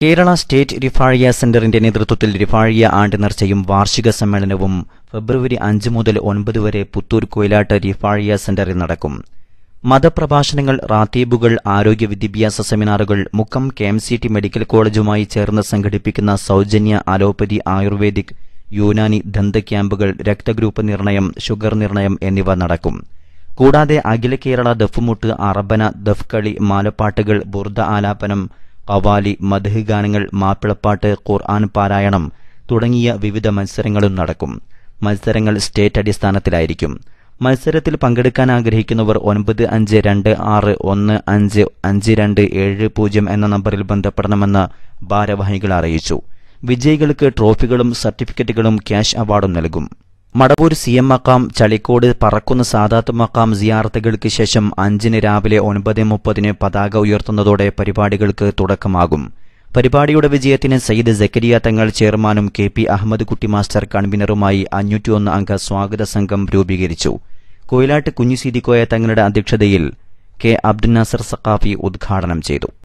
Kerala state റിഫാഴിയ സെന്ററിന്റെ നേതൃത്വത്തിൽ റിഫാഴിയ ആണ്ട് നേർച്ചയും വാർഷിക സമ്മേളനവും ഫെബ്രുവരി അഞ്ച് മുതൽ ഒൻപത് വരെ പുത്തൂർ കൊയിലാട്ട് റിഫാഴിയ സെന്ററിൽ നടക്കും മതപ്രഭാഷണങ്ങൾ റാത്തീബുകൾ ആരോഗ്യ വിദ്യാഭ്യാസ സെമിനാറുകൾ Mukkam K M C T medical കോളേജുമായി ചേർന്ന് സംഘടിപ്പിക്കുന്ന സൗജന്യ അലോപ്പതി ആയുർവേദിക് യൂനാനി ദന്ത ക്യാമ്പുകൾ രക്തഗ്രൂപ്പ് നിർണയം ഷുഗർ നിർണയം എന്നിവ നടക്കും കൂടാതെ അഖില കേരള ദഫ്മുട്ട് അറബന ദഫ് കളി മാലപ്പാട്ടുകൾ ബുർദ ആലാപനം കവാലി മദ്ഹ് ഗാനങ്ങൾ മാപ്പിളപ്പാട്ട് ഖുർആൻ പാരായണം തുടങ്ങിയ വിവിധ മത്സരങ്ങളും നടക്കും മത്സരങ്ങൾ സ്റ്റേറ്റ് അടിസ്ഥാനത്തിലായിരിക്കും മത്സരത്തിൽ പങ്കെടുക്കാൻ ആഗ്രഹിക്കുന്നവർ ഒൻപത് അഞ്ച് രണ്ട് ആറ് ഒന്ന് അഞ്ച് അഞ്ച് രണ്ട് ഏഴ് പൂജ്യം എന്ന നമ്പറിൽ ബന്ധപ്പെടണമെന്ന് ഭാരവാഹികൾ അറിയിച്ചു വിജയികൾക്ക് ട്രോഫികളും സർട്ടിഫിക്കറ്റുകളും ക്യാഷ് അവാർഡും നൽകും മടവൂർ സി എം മക്കാം ചളിക്കോട് പറക്കുന്ന സാദാത്ത് മക്കാം സിയാർത്തുകൾക്ക് ശേഷം അഞ്ചിന് രാവിലെ ഒൻപത് മുപ്പതിന് പതാക ഉയർത്തുന്നതോടെ പരിപാടികൾക്ക് തുടക്കമാകും പരിപാടിയുടെ വിജയത്തിന് സയ്യിദ് സക്കരിയ തങ്ങൾ ചെയർമാനും കെ പി അഹമ്മദ് കുട്ടി മാസ്റ്റർ കൺവീനറുമായി അഞ്ഞൂറ്റിയൊന്ന് അംഗ സ്വാഗത സംഘം രൂപീകരിച്ചു കൊയിലാട്ട് കുഞ്ഞിസീതിക്കോയ തങ്ങളുടെ അധ്യക്ഷതയിൽ കെ അബ്ദുൽ നാസർ സഖാഫി ഉദ്ഘാടനം ചെയ്തു